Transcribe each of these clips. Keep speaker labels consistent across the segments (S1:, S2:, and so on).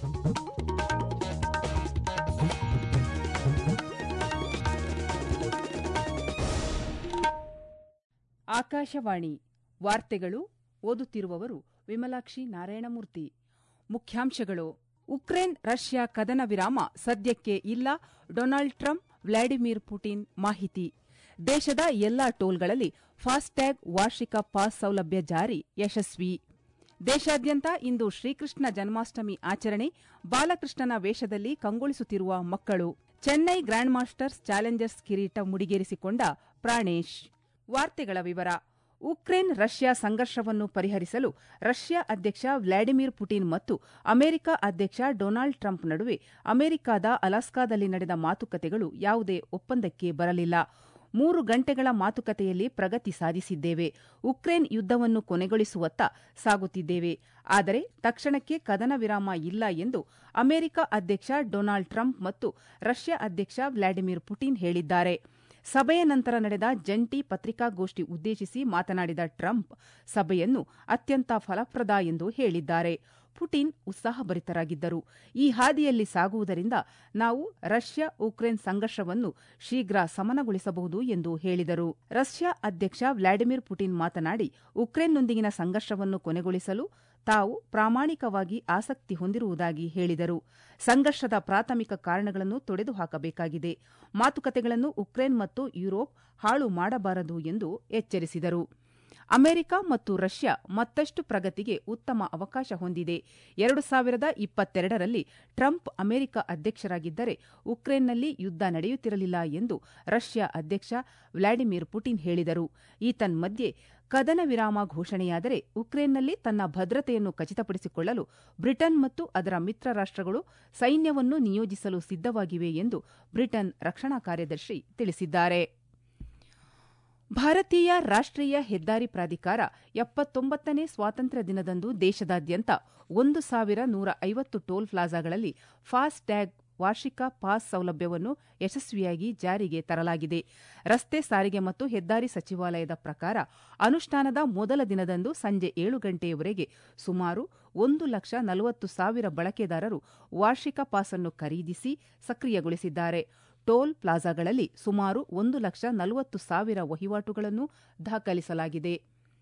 S1: ಆಕಾಶವಾಣಿ ವಾರ್ತೆಗಳು ಓದುತ್ತಿರುವವರು ವಿಮಲಾಕ್ಷಿ ನಾರಾಯಣಮೂರ್ತಿ ಮುಖ್ಯಾಂಶಗಳು ಉಕ್ರೇನ್ ರಷ್ಯಾ ಕದನ ವಿರಾಮ ಸದ್ಯಕ್ಕೆ ಇಲ್ಲ ಡೊನಾಲ್ಡ್ ಟ್ರಂಪ್ ವ್ಲಾಡಿಮಿರ್ ಪುಟಿನ್ ಮಾಹಿತಿ ದೇಶದ ಎಲ್ಲಾ ಟೋಲ್ಗಳಲ್ಲಿ ಫಾಸ್ಟ್ಯಾಗ್ ವಾರ್ಷಿಕ ಪಾಸ್ ಸೌಲಭ್ಯ ಜಾರಿ ಯಶಸ್ವಿ ದೇಶಾದ್ಯಂತ ಇಂದು ಶ್ರೀಕೃಷ್ಣ ಜನ್ಮಾಷ್ಟಮಿ ಆಚರಣೆ ಬಾಲಕೃಷ್ಣನ ವೇಷದಲ್ಲಿ ಕಂಗೊಳಿಸುತ್ತಿರುವ ಮಕ್ಕಳು ಚೆನ್ನೈ ಗ್ರ್ಯಾಂಡ್ ಮಾಸ್ಟರ್ಸ್ ಚಾಲೆಂಜರ್ಸ್ ಕಿರೀಟ ಮುಡಿಗೇರಿಸಿಕೊಂಡ ಪ್ರಾಣೇಶ್ ವಾರ್ತೆಗಳ ವಿವರ ಉಕ್ರೇನ್ ರಷ್ಯಾ ಸಂಘರ್ಷವನ್ನು ಪರಿಹರಿಸಲು ರಷ್ಯಾ ಅಧ್ಯಕ್ಷ ವ್ಲಾಡಿಮಿರ್ ಪುಟಿನ್ ಮತ್ತು ಅಮೆರಿಕ ಅಧ್ಯಕ್ಷ ಡೊನಾಲ್ಡ್ ಟ್ರಂಪ್ ನಡುವೆ ಅಮೆರಿಕದ ಅಲಾಸ್ಕಾದಲ್ಲಿ ನಡೆದ ಮಾತುಕತೆಗಳು ಯಾವುದೇ ಒಪ್ಪಂದಕ್ಕೆ ಬರಲಿಲ್ಲ ಮೂರು ಗಂಟೆಗಳ ಮಾತುಕತೆಯಲ್ಲಿ ಪ್ರಗತಿ ಸಾಧಿಸಿದ್ದೇವೆ ಉಕ್ರೇನ್ ಯುದ್ದವನ್ನು ಕೊನೆಗೊಳಿಸುವತ್ತ ಸಾಗುತ್ತಿದ್ದೇವೆ ಆದರೆ ತಕ್ಷಣಕ್ಕೆ ಕದನ ವಿರಾಮ ಇಲ್ಲ ಎಂದು ಅಮೆರಿಕ ಅಧ್ಯಕ್ಷ ಡೊನಾಲ್ಡ್ ಟ್ರಂಪ್ ಮತ್ತು ರಷ್ಯಾ ಅಧ್ಯಕ್ಷ ವ್ಲಾಡಿಮಿರ್ ಪುಟಿನ್ ಹೇಳಿದ್ದಾರೆ ಸಭೆಯ ನಂತರ ನಡೆದ ಜಂಟಿ ಪತ್ರಿಕಾಗೋಷ್ಠಿ ಉದ್ದೇಶಿಸಿ ಮಾತನಾಡಿದ ಟ್ರಂಪ್ ಸಭೆಯನ್ನು ಅತ್ಯಂತ ಫಲಪ್ರದ ಎಂದು ಹೇಳಿದ್ದಾರೆ ಪುಟಿನ್ ಉತ್ಸಾಹಭರಿತರಾಗಿದ್ದರು ಈ ಹಾದಿಯಲ್ಲಿ ಸಾಗುವುದರಿಂದ ನಾವು ರಷ್ಯಾ ಉಕ್ರೇನ್ ಸಂಘರ್ಷವನ್ನು ಶೀಘ್ರ ಸಮನಗೊಳಿಸಬಹುದು ಎಂದು ಹೇಳಿದರು ರಷ್ಯಾ ಅಧ್ಯಕ್ಷ ವ್ಲಾಡಿಮಿರ್ ಪುಟಿನ್ ಮಾತನಾಡಿ ಉಕ್ರೇನ್ನೊಂದಿಗಿನ ಸಂಘರ್ಷವನ್ನು ಕೊನೆಗೊಳಿಸಲು ತಾವು ಪ್ರಾಮಾಣಿಕವಾಗಿ ಆಸಕ್ತಿ ಹೊಂದಿರುವುದಾಗಿ ಹೇಳಿದರು ಸಂಘರ್ಷದ ಪ್ರಾಥಮಿಕ ಕಾರಣಗಳನ್ನು ತೊಡೆದುಹಾಕಬೇಕಾಗಿದೆ ಮಾತುಕತೆಗಳನ್ನು ಉಕ್ರೇನ್ ಮತ್ತು ಯುರೋಪ್ ಹಾಳು ಮಾಡಬಾರದು ಎಂದು ಎಚ್ಚರಿಸಿದರು ಅಮೆರಿಕ ಮತ್ತು ರಷ್ಯಾ ಮತ್ತಷ್ಟು ಪ್ರಗತಿಗೆ ಉತ್ತಮ ಅವಕಾಶ ಹೊಂದಿದೆ ಎರಡು ಸಾವಿರದ ಇಪ್ಪತ್ತೆರಡರಲ್ಲಿ ಟ್ರಂಪ್ ಅಮೆರಿಕ ಅಧ್ಯಕ್ಷರಾಗಿದ್ದರೆ ಉಕ್ರೇನ್ನಲ್ಲಿ ಯುದ್ದ ನಡೆಯುತ್ತಿರಲಿಲ್ಲ ಎಂದು ರಷ್ಯಾ ಅಧ್ಯಕ್ಷ ವ್ಲಾಡಿಮಿರ್ ಪುಟಿನ್ ಹೇಳಿದರು ಈತನ್ಮಧ್ಯೆ ಕದನ ವಿರಾಮ ಘೋಷಣೆಯಾದರೆ ಉಕ್ರೇನ್ನಲ್ಲಿ ತನ್ನ ಭದ್ರತೆಯನ್ನು ಖಚಿತಪಡಿಸಿಕೊಳ್ಳಲು ಬ್ರಿಟನ್ ಮತ್ತು ಅದರ ಮಿತ್ರ ರಾಷ್ಟಗಳು ಸೈನ್ಯವನ್ನು ನಿಯೋಜಿಸಲು ಸಿದ್ದವಾಗಿವೆ ಎಂದು ಬ್ರಿಟನ್ ರಕ್ಷಣಾ ಕಾರ್ಯದರ್ಶಿ ತಿಳಿಸಿದ್ದಾರೆ ಭಾರತೀಯ ರಾಷ್ಟ್ರೀಯ ಹೆದ್ದಾರಿ ಪ್ರಾಧಿಕಾರ ಎಪ್ಪತ್ತೊಂಬತ್ತನೇ ಸ್ವಾತಂತ್ರ್ಯ ದಿನದಂದು ದೇಶದಾದ್ಯಂತ ಒಂದು ಸಾವಿರ ನೂರ ಐವತ್ತು ಟೋಲ್ ಪ್ಲಾಜಾಗಳಲ್ಲಿ ಫಾಸ್ಟ್ ಟ್ಯಾಗ್ ವಾರ್ಷಿಕ ಪಾಸ್ ಸೌಲಭ್ಯವನ್ನು ಯಶಸ್ವಿಯಾಗಿ ಜಾರಿಗೆ ತರಲಾಗಿದೆ ರಸ್ತೆ ಸಾರಿಗೆ ಮತ್ತು ಹೆದ್ದಾರಿ ಸಚಿವಾಲಯದ ಪ್ರಕಾರ ಅನುಷ್ಠಾನದ ಮೊದಲ ದಿನದಂದು ಸಂಜೆ ಏಳು ಗಂಟೆಯವರೆಗೆ ಸುಮಾರು ಒಂದು ಲಕ್ಷ ನಲವತ್ತು ಸಾವಿರ ಬಳಕೆದಾರರು ವಾರ್ಷಿಕ ಪಾಸ್ ಅನ್ನು ಖರೀದಿಸಿ ಸಕ್ರಿಯಗೊಳಿಸಿದ್ದಾರೆ ಟೋಲ್ ಪ್ಲಾಜಾಗಳಲ್ಲಿ ಸುಮಾರು ಒಂದು ಲಕ್ಷ ನಲವತ್ತು ಸಾವಿರ ವಹಿವಾಟುಗಳನ್ನು ದಾಖಲಿಸಲಾಗಿದೆ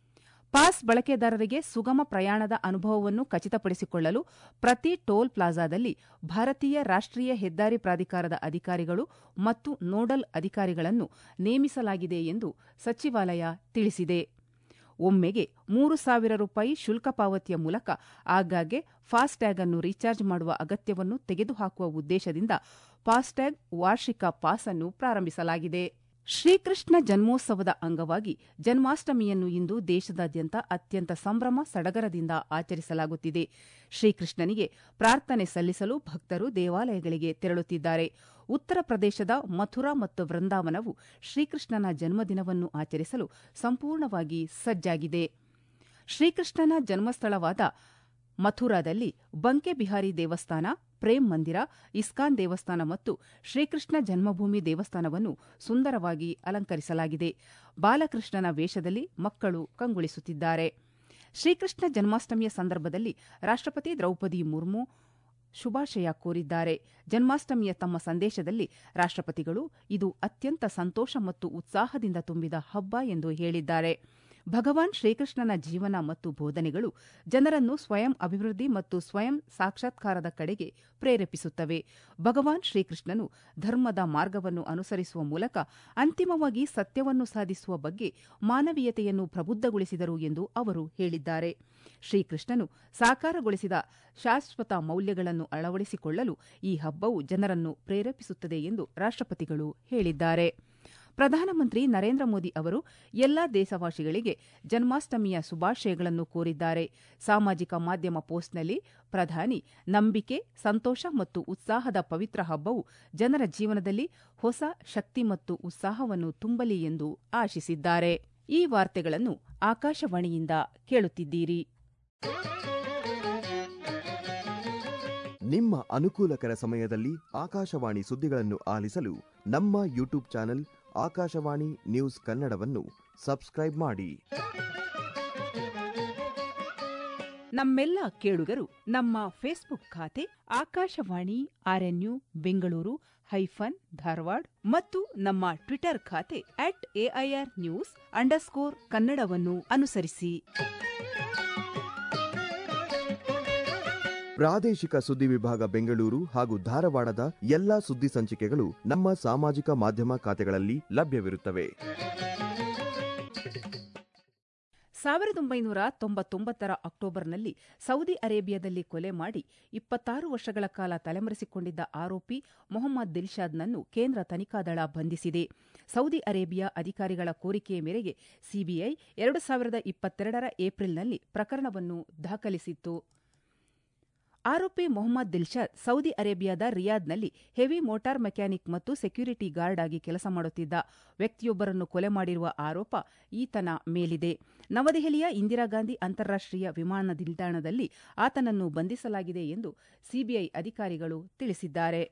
S1: ಪಾಸ್ ಬಳಕೆದಾರರಿಗೆ ಸುಗಮ ಪ್ರಯಾಣದ ಅನುಭವವನ್ನು ಖಚಿತಪಡಿಸಿಕೊಳ್ಳಲು ಪ್ರತಿ ಟೋಲ್ ಪ್ಲಾಜಾದಲ್ಲಿ ಭಾರತೀಯ ರಾಷ್ಟ್ರೀಯ ಹೆದ್ದಾರಿ ಪ್ರಾಧಿಕಾರದ ಅಧಿಕಾರಿಗಳು ಮತ್ತು ನೋಡಲ್ ಅಧಿಕಾರಿಗಳನ್ನು ನೇಮಿಸಲಾಗಿದೆ ಎಂದು ಸಚಿವಾಲಯ ತಿಳಿಸಿದೆ ಒಮ್ಮೆಗೆ ಮೂರು ಸಾವಿರ ರೂಪಾಯಿ ಶುಲ್ಕ ಪಾವತಿಯ ಮೂಲಕ ಆಗಾಗ್ಗೆ ಫಾಸ್ಟ್ಯಾಗ್ ಅನ್ನು ರೀಚಾರ್ಜ್ ಮಾಡುವ ಅಗತ್ಯವನ್ನು ತೆಗೆದುಹಾಕುವ ಉದ್ದೇಶದಿಂದ ಫಾಸ್ಟ್ಯಾಗ್ ವಾರ್ಷಿಕ ಪಾಸ್ ಅನ್ನು ಪ್ರಾರಂಭಿಸಲಾಗಿದೆ ಶ್ರೀಕೃಷ್ಣ ಜನ್ಮೋತ್ಸವದ ಅಂಗವಾಗಿ ಜನ್ಮಾಷ್ಟಮಿಯನ್ನು ಇಂದು ದೇಶದಾದ್ಯಂತ ಅತ್ಯಂತ ಸಂಭ್ರಮ ಸಡಗರದಿಂದ ಆಚರಿಸಲಾಗುತ್ತಿದೆ ಶ್ರೀಕೃಷ್ಣನಿಗೆ ಪ್ರಾರ್ಥನೆ ಸಲ್ಲಿಸಲು ಭಕ್ತರು ದೇವಾಲಯಗಳಿಗೆ ತೆರಳುತ್ತಿದ್ದಾರೆ ಉತ್ತರ ಪ್ರದೇಶದ ಮಥುರಾ ಮತ್ತು ವೃಂದಾವನವು ಶ್ರೀಕೃಷ್ಣನ ಜನ್ಮದಿನವನ್ನು ಆಚರಿಸಲು ಸಂಪೂರ್ಣವಾಗಿ ಸಜ್ಜಾಗಿದೆ ಶ್ರೀಕೃಷ್ಣನ ಜನ್ಮಸ್ಥಳವಾದ ಮಥುರಾದಲ್ಲಿ ಬಂಕೆ ಬಿಹಾರಿ ದೇವಸ್ಥಾನ ಪ್ರೇಮ್ ಮಂದಿರ ಇಸ್ಕಾನ್ ದೇವಸ್ಥಾನ ಮತ್ತು ಶ್ರೀಕೃಷ್ಣ ಜನ್ಮಭೂಮಿ ದೇವಸ್ಥಾನವನ್ನು ಸುಂದರವಾಗಿ ಅಲಂಕರಿಸಲಾಗಿದೆ ಬಾಲಕೃಷ್ಣನ ವೇಷದಲ್ಲಿ ಮಕ್ಕಳು ಕಂಗೊಳಿಸುತ್ತಿದ್ದಾರೆ ಶ್ರೀಕೃಷ್ಣ ಜನ್ಮಾಷ್ಟಮಿಯ ಸಂದರ್ಭದಲ್ಲಿ ರಾಷ್ಟಪತಿ ದ್ರೌಪದಿ ಮುರ್ಮು ಶುಭಾಶಯ ಕೋರಿದ್ದಾರೆ ಜನ್ಮಾಷ್ಟಮಿಯ ತಮ್ಮ ಸಂದೇಶದಲ್ಲಿ ರಾಷ್ಟಪತಿಗಳು ಇದು ಅತ್ಯಂತ ಸಂತೋಷ ಮತ್ತು ಉತ್ಸಾಹದಿಂದ ತುಂಬಿದ ಹಬ್ಬ ಎಂದು ಹೇಳಿದ್ದಾರೆ ಭಗವಾನ್ ಶ್ರೀಕೃಷ್ಣನ ಜೀವನ ಮತ್ತು ಬೋಧನೆಗಳು ಜನರನ್ನು ಸ್ವಯಂ ಅಭಿವೃದ್ಧಿ ಮತ್ತು ಸ್ವಯಂ ಸಾಕ್ಷಾತ್ಕಾರದ ಕಡೆಗೆ ಪ್ರೇರೇಪಿಸುತ್ತವೆ ಭಗವಾನ್ ಶ್ರೀಕೃಷ್ಣನು ಧರ್ಮದ ಮಾರ್ಗವನ್ನು ಅನುಸರಿಸುವ ಮೂಲಕ ಅಂತಿಮವಾಗಿ ಸತ್ಯವನ್ನು ಸಾಧಿಸುವ ಬಗ್ಗೆ ಮಾನವೀಯತೆಯನ್ನು ಪ್ರಬುದ್ಧಗೊಳಿಸಿದರು ಎಂದು ಅವರು ಹೇಳಿದ್ದಾರೆ ಶ್ರೀಕೃಷ್ಣನು ಸಾಕಾರಗೊಳಿಸಿದ ಶಾಶ್ವತ ಮೌಲ್ಯಗಳನ್ನು ಅಳವಡಿಸಿಕೊಳ್ಳಲು ಈ ಹಬ್ಬವು ಜನರನ್ನು ಪ್ರೇರೇಪಿಸುತ್ತದೆ ಎಂದು ರಾಷ್ಟಪತಿಗಳು ಹೇಳಿದ್ದಾರೆ ಪ್ರಧಾನಮಂತ್ರಿ ನರೇಂದ್ರ ಮೋದಿ ಅವರು ಎಲ್ಲಾ ದೇಶವಾಸಿಗಳಿಗೆ ಜನ್ಮಾಷ್ಟಮಿಯ ಶುಭಾಶಯಗಳನ್ನು ಕೋರಿದ್ದಾರೆ ಸಾಮಾಜಿಕ ಮಾಧ್ಯಮ ಪೋಸ್ಟ್ನಲ್ಲಿ ಪ್ರಧಾನಿ ನಂಬಿಕೆ ಸಂತೋಷ ಮತ್ತು ಉತ್ಸಾಹದ ಪವಿತ್ರ ಹಬ್ಬವು ಜನರ ಜೀವನದಲ್ಲಿ ಹೊಸ ಶಕ್ತಿ ಮತ್ತು ಉತ್ಸಾಹವನ್ನು ತುಂಬಲಿ ಎಂದು ಆಶಿಸಿದ್ದಾರೆ ಈ ವಾರ್ತೆಗಳನ್ನು ಆಕಾಶವಾಣಿಯಿಂದ ಕೇಳುತ್ತಿದ್ದೀರಿ
S2: ನಿಮ್ಮ ಅನುಕೂಲಕರ ಸಮಯದಲ್ಲಿ ಆಕಾಶವಾಣಿ ಸುದ್ದಿಗಳನ್ನು ಆಲಿಸಲು ನಮ್ಮ ಯೂಟ್ಯೂಬ್ ಚಾನೆಲ್ ಆಕಾಶವಾಣಿ ನ್ಯೂಸ್ ಕನ್ನಡವನ್ನು ಸಬ್ಸ್ಕ್ರೈಬ್ ಮಾಡಿ
S1: ನಮ್ಮೆಲ್ಲ ಕೇಳುಗರು ನಮ್ಮ ಫೇಸ್ಬುಕ್ ಖಾತೆ ಆಕಾಶವಾಣಿ ಆರ್ಎನ್ಯು ಬೆಂಗಳೂರು ಹೈಫನ್ ಧಾರವಾಡ ಮತ್ತು ನಮ್ಮ ಟ್ವಿಟರ್ ಖಾತೆ ಅಟ್ ಎಐಆರ್ ನ್ಯೂಸ್ ಅಂಡರ್ಸ್ಕೋರ್ ಕನ್ನಡವನ್ನು ಅನುಸರಿಸಿ
S2: ಪ್ರಾದೇಶಿಕ ಸುದ್ದಿ ವಿಭಾಗ ಬೆಂಗಳೂರು ಹಾಗೂ ಧಾರವಾಡದ ಎಲ್ಲಾ ಸುದ್ದಿ ಸಂಚಿಕೆಗಳು ನಮ್ಮ ಸಾಮಾಜಿಕ ಮಾಧ್ಯಮ ಖಾತೆಗಳಲ್ಲಿ ಲಭ್ಯವಿರುತ್ತವೆ
S1: ಸಾವಿರದ ಒಂಬೈನೂರ ತೊಂಬತ್ತೊಂಬತ್ತರ ಅಕ್ಟೋಬರ್ನಲ್ಲಿ ಸೌದಿ ಅರೇಬಿಯಾದಲ್ಲಿ ಕೊಲೆ ಮಾಡಿ ಇಪ್ಪತ್ತಾರು ವರ್ಷಗಳ ಕಾಲ ತಲೆಮರೆಸಿಕೊಂಡಿದ್ದ ಆರೋಪಿ ಮೊಹಮ್ಮದ್ ದಿಲ್ಶಾದ್ನನ್ನು ಕೇಂದ್ರ ತನಿಖಾ ದಳ ಬಂಧಿಸಿದೆ ಸೌದಿ ಅರೇಬಿಯಾ ಅಧಿಕಾರಿಗಳ ಕೋರಿಕೆಯ ಮೇರೆಗೆ ಸಿಬಿಐ ಎರಡು ಸಾವಿರದ ಇಪ್ಪತ್ತೆರಡರ ಏಪ್ರಿಲ್ನಲ್ಲಿ ಪ್ರಕರಣವನ್ನು ದಾಖಲಿಸಿತ್ತು ಆರೋಪಿ ಮೊಹಮ್ಮದ್ ದಿಲ್ಶಾದ್ ಸೌದಿ ಅರೇಬಿಯಾದ ರಿಯಾದ್ನಲ್ಲಿ ಹೆವಿ ಮೋಟಾರ್ ಮೆಕ್ಯಾನಿಕ್ ಮತ್ತು ಸೆಕ್ಯೂರಿಟಿ ಗಾರ್ಡ್ ಆಗಿ ಕೆಲಸ ಮಾಡುತ್ತಿದ್ದ ವ್ಯಕ್ತಿಯೊಬ್ಬರನ್ನು ಕೊಲೆ ಮಾಡಿರುವ ಆರೋಪ ಈತನ ಮೇಲಿದೆ ನವದೆಹಲಿಯ ಇಂದಿರಾಗಾಂಧಿ ಅಂತಾರಾಷ್ಟೀಯ ವಿಮಾನ ನಿಲ್ದಾಣದಲ್ಲಿ ಆತನನ್ನು ಬಂಧಿಸಲಾಗಿದೆ ಎಂದು ಸಿಬಿಐ ಅಧಿಕಾರಿಗಳು ತಿಳಿಸಿದ್ದಾರೆ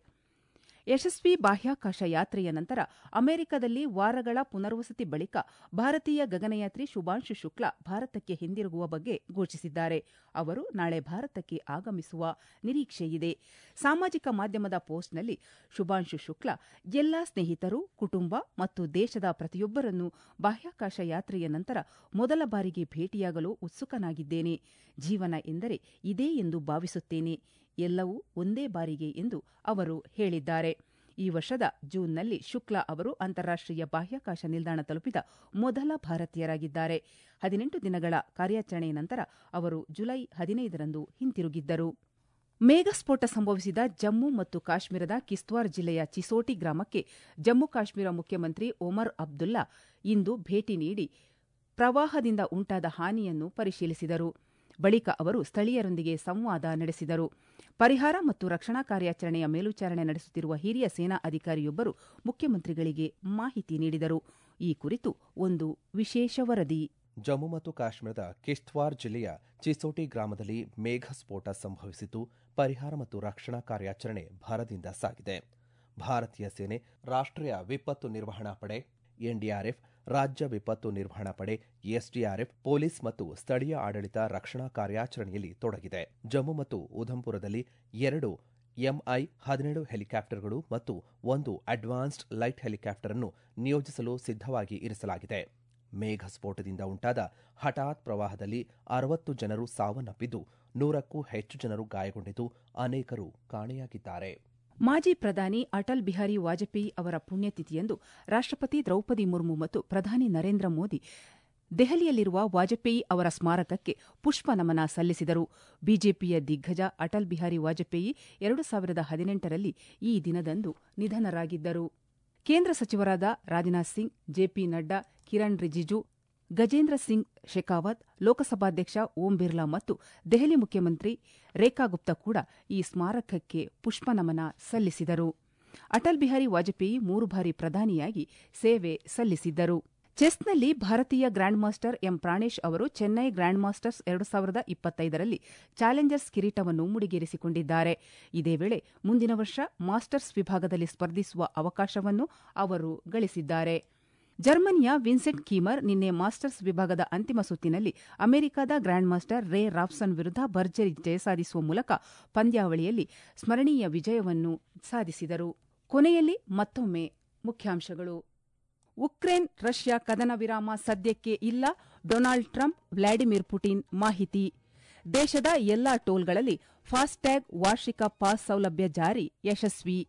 S1: ಯಶಸ್ವಿ ಬಾಹ್ಯಾಕಾಶ ಯಾತ್ರೆಯ ನಂತರ ಅಮೆರಿಕದಲ್ಲಿ ವಾರಗಳ ಪುನರ್ವಸತಿ ಬಳಿಕ ಭಾರತೀಯ ಗಗನಯಾತ್ರಿ ಶುಭಾಂಶು ಶುಕ್ಲಾ ಭಾರತಕ್ಕೆ ಹಿಂದಿರುಗುವ ಬಗ್ಗೆ ಘೋಷಿಸಿದ್ದಾರೆ ಅವರು ನಾಳೆ ಭಾರತಕ್ಕೆ ಆಗಮಿಸುವ ನಿರೀಕ್ಷೆಯಿದೆ ಸಾಮಾಜಿಕ ಮಾಧ್ಯಮದ ಪೋಸ್ಟ್ನಲ್ಲಿ ಶುಭಾಂಶು ಶುಕ್ಲಾ ಎಲ್ಲಾ ಸ್ನೇಹಿತರು ಕುಟುಂಬ ಮತ್ತು ದೇಶದ ಪ್ರತಿಯೊಬ್ಬರನ್ನು ಬಾಹ್ಯಾಕಾಶ ಯಾತ್ರೆಯ ನಂತರ ಮೊದಲ ಬಾರಿಗೆ ಭೇಟಿಯಾಗಲು ಉತ್ಸುಕನಾಗಿದ್ದೇನೆ ಜೀವನ ಎಂದರೆ ಇದೇ ಎಂದು ಭಾವಿಸುತ್ತೇನೆ ಎಲ್ಲವೂ ಒಂದೇ ಬಾರಿಗೆ ಎಂದು ಅವರು ಹೇಳಿದ್ದಾರೆ ಈ ವರ್ಷದ ಜೂನ್ನಲ್ಲಿ ಶುಕ್ಲಾ ಅವರು ಅಂತಾರಾಷ್ಟೀಯ ಬಾಹ್ಯಾಕಾಶ ನಿಲ್ದಾಣ ತಲುಪಿದ ಮೊದಲ ಭಾರತೀಯರಾಗಿದ್ದಾರೆ ಹದಿನೆಂಟು ದಿನಗಳ ಕಾರ್ಯಾಚರಣೆಯ ನಂತರ ಅವರು ಜುಲೈ ಹದಿನೈದರಂದು ಹಿಂತಿರುಗಿದ್ದರು ಮೇಘಸ್ಫೋಟ ಸಂಭವಿಸಿದ ಜಮ್ಮು ಮತ್ತು ಕಾಶ್ಮೀರದ ಕಿಸ್ತ್ವಾರ್ ಜಿಲ್ಲೆಯ ಚಿಸೋಟಿ ಗ್ರಾಮಕ್ಕೆ ಜಮ್ಮು ಕಾಶ್ಮೀರ ಮುಖ್ಯಮಂತ್ರಿ ಒಮರ್ ಅಬ್ದುಲ್ಲಾ ಇಂದು ಭೇಟಿ ನೀಡಿ ಪ್ರವಾಹದಿಂದ ಉಂಟಾದ ಹಾನಿಯನ್ನು ಪರಿಶೀಲಿಸಿದರು ಬಳಿಕ ಅವರು ಸ್ಥಳೀಯರೊಂದಿಗೆ ಸಂವಾದ ನಡೆಸಿದರು ಪರಿಹಾರ ಮತ್ತು ರಕ್ಷಣಾ ಕಾರ್ಯಾಚರಣೆಯ ಮೇಲ್ವಿಚಾರಣೆ ನಡೆಸುತ್ತಿರುವ ಹಿರಿಯ ಸೇನಾ ಅಧಿಕಾರಿಯೊಬ್ಬರು ಮುಖ್ಯಮಂತ್ರಿಗಳಿಗೆ ಮಾಹಿತಿ ನೀಡಿದರು ಈ ಕುರಿತು ಒಂದು ವಿಶೇಷ ವರದಿ
S3: ಜಮ್ಮು ಮತ್ತು ಕಾಶ್ಮೀರದ ಕಿಶ್ತ್ವಾರ್ ಜಿಲ್ಲೆಯ ಚಿಸೋಟಿ ಗ್ರಾಮದಲ್ಲಿ ಮೇಘಸ್ಫೋಟ ಸಂಭವಿಸಿದ್ದು ಪರಿಹಾರ ಮತ್ತು ರಕ್ಷಣಾ ಕಾರ್ಯಾಚರಣೆ ಭರದಿಂದ ಸಾಗಿದೆ ಭಾರತೀಯ ಸೇನೆ ರಾಷ್ಟ್ರೀಯ ವಿಪತ್ತು ನಿರ್ವಹಣಾ ಪಡೆ ಎನ್ಡಿಆರ್ಎಫ್ ರಾಜ್ಯ ವಿಪತ್ತು ನಿರ್ವಹಣಾ ಪಡೆ ಎಸ್ಡಿಆರ್ಎಫ್ ಪೊಲೀಸ್ ಮತ್ತು ಸ್ಥಳೀಯ ಆಡಳಿತ ರಕ್ಷಣಾ ಕಾರ್ಯಾಚರಣೆಯಲ್ಲಿ ತೊಡಗಿದೆ ಜಮ್ಮು ಮತ್ತು ಉಧಂಪುರದಲ್ಲಿ ಎರಡು ಎಂಐ ಹದಿನೇಳು ಹೆಲಿಕಾಪ್ಟರ್ಗಳು ಮತ್ತು ಒಂದು ಅಡ್ವಾನ್ಸ್ಡ್ ಲೈಟ್ ಹೆಲಿಕಾಪ್ಟರ್ ಅನ್ನು ನಿಯೋಜಿಸಲು ಸಿದ್ಧವಾಗಿ ಇರಿಸಲಾಗಿದೆ ಮೇಘಸ್ಫೋಟದಿಂದ ಉಂಟಾದ ಹಠಾತ್ ಪ್ರವಾಹದಲ್ಲಿ ಅರವತ್ತು ಜನರು ಸಾವನ್ನಪ್ಪಿದ್ದು ನೂರಕ್ಕೂ ಹೆಚ್ಚು ಜನರು ಗಾಯಗೊಂಡಿದ್ದು ಅನೇಕರು ಕಾಣೆಯಾಗಿದ್ದಾರೆ
S1: ಮಾಜಿ ಪ್ರಧಾನಿ ಅಟಲ್ ಬಿಹಾರಿ ವಾಜಪೇಯಿ ಅವರ ಪುಣ್ಯತಿಥಿಯಂದು ರಾಷ್ಟಪತಿ ದ್ರೌಪದಿ ಮುರ್ಮು ಮತ್ತು ಪ್ರಧಾನಿ ನರೇಂದ್ರ ಮೋದಿ ದೆಹಲಿಯಲ್ಲಿರುವ ವಾಜಪೇಯಿ ಅವರ ಸ್ಮಾರಕಕ್ಕೆ ಪುಷ್ಪ ನಮನ ಸಲ್ಲಿಸಿದರು ಬಿಜೆಪಿಯ ದಿಗ್ಗಜ ಅಟಲ್ ಬಿಹಾರಿ ವಾಜಪೇಯಿ ಎರಡು ಸಾವಿರದ ಹದಿನೆಂಟರಲ್ಲಿ ಈ ದಿನದಂದು ನಿಧನರಾಗಿದ್ದರು ಕೇಂದ್ರ ಸಚಿವರಾದ ರಾಜನಾಥ್ ಸಿಂಗ್ ಜೆಪಿ ನಡ್ಡಾ ಕಿರಣ್ ರಿಜಿಜು ಗಜೇಂದ್ರ ಸಿಂಗ್ ಶೆಖಾವತ್ ಲೋಕಸಭಾಧ್ಯಕ್ಷ ಓಂ ಬಿರ್ಲಾ ಮತ್ತು ದೆಹಲಿ ಮುಖ್ಯಮಂತ್ರಿ ರೇಖಾ ಗುಪ್ತಾ ಕೂಡ ಈ ಸ್ಮಾರಕಕ್ಕೆ ಪುಷ್ಪನಮನ ಸಲ್ಲಿಸಿದರು ಅಟಲ್ ಬಿಹಾರಿ ವಾಜಪೇಯಿ ಮೂರು ಬಾರಿ ಪ್ರಧಾನಿಯಾಗಿ ಸೇವೆ ಸಲ್ಲಿಸಿದ್ದರು ಚೆಸ್ನಲ್ಲಿ ಭಾರತೀಯ ಗ್ರ್ಯಾಂಡ್ ಮಾಸ್ಟರ್ ಎಂ ಪ್ರಾಣೇಶ್ ಅವರು ಚೆನ್ನೈ ಗ್ರ್ಯಾಂಡ್ ಮಾಸ್ಟರ್ಸ್ ಎರಡು ಸಾವಿರದ ಇಪ್ಪತ್ತೈದರಲ್ಲಿ ಚಾಲೆಂಜರ್ಸ್ ಕಿರೀಟವನ್ನು ಮುಡಿಗೇರಿಸಿಕೊಂಡಿದ್ದಾರೆ ಇದೇ ವೇಳೆ ಮುಂದಿನ ವರ್ಷ ಮಾಸ್ಟರ್ಸ್ ವಿಭಾಗದಲ್ಲಿ ಸ್ಪರ್ಧಿಸುವ ಅವಕಾಶವನ್ನು ಅವರು ಗಳಿಸಿದ್ದಾರೆ ಜರ್ಮನಿಯ ವಿನ್ಸೆಂಟ್ ಕೀಮರ್ ನಿನ್ನೆ ಮಾಸ್ಟರ್ಸ್ ವಿಭಾಗದ ಅಂತಿಮ ಸುತ್ತಿನಲ್ಲಿ ಅಮೆರಿಕದ ಗ್ರ್ಯಾಂಡ್ ಮಾಸ್ಟರ್ ರೇ ರಾಪ್ಸನ್ ವಿರುದ್ಧ ಭರ್ಜರಿ ಜಯ ಸಾಧಿಸುವ ಮೂಲಕ ಪಂದ್ಯಾವಳಿಯಲ್ಲಿ ಸ್ಮರಣೀಯ ವಿಜಯವನ್ನು ಸಾಧಿಸಿದರು ಕೊನೆಯಲ್ಲಿ ಮತ್ತೊಮ್ಮೆ ಮುಖ್ಯಾಂಶಗಳು ಉಕ್ರೇನ್ ರಷ್ಯಾ ಕದನ ವಿರಾಮ ಸದ್ಯಕ್ಕೆ ಇಲ್ಲ ಡೊನಾಲ್ಡ್ ಟ್ರಂಪ್ ವ್ಲಾಡಿಮಿರ್ ಪುಟಿನ್ ಮಾಹಿತಿ ದೇಶದ ಎಲ್ಲಾ ಟೋಲ್ಗಳಲ್ಲಿ ಫಾಸ್ಟ್ಯಾಗ್ ವಾರ್ಷಿಕ ಪಾಸ್ ಸೌಲಭ್ಯ ಜಾರಿ ಯಶಸ್ವಿ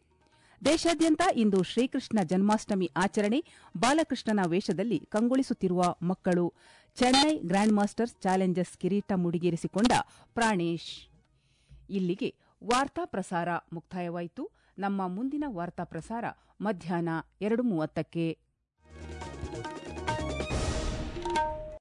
S1: ದೇಶಾದ್ಯಂತ ಇಂದು ಶ್ರೀಕೃಷ್ಣ ಜನ್ಮಾಷ್ಟಮಿ ಆಚರಣೆ ಬಾಲಕೃಷ್ಣನ ವೇಷದಲ್ಲಿ ಕಂಗೊಳಿಸುತ್ತಿರುವ ಮಕ್ಕಳು ಚೆನ್ನೈ ಗ್ರ್ಯಾಂಡ್ ಮಾಸ್ಟರ್ಸ್ ಚಾಲೆಂಜರ್ಸ್ ಕಿರೀಟ ಮುಡಿಗೇರಿಸಿಕೊಂಡ ಪ್ರಾಣೇಶ್ ಇಲ್ಲಿಗೆ ವಾರ್ತಾ ಪ್ರಸಾರ ಮುಕ್ತಾಯವಾಯಿತು ನಮ್ಮ ಮುಂದಿನ ವಾರ್ತಾ ಪ್ರಸಾರ ಮಧ್ಯಾಹ್ನ ಎರಡು ಮೂವತ್ತಕ್ಕೆ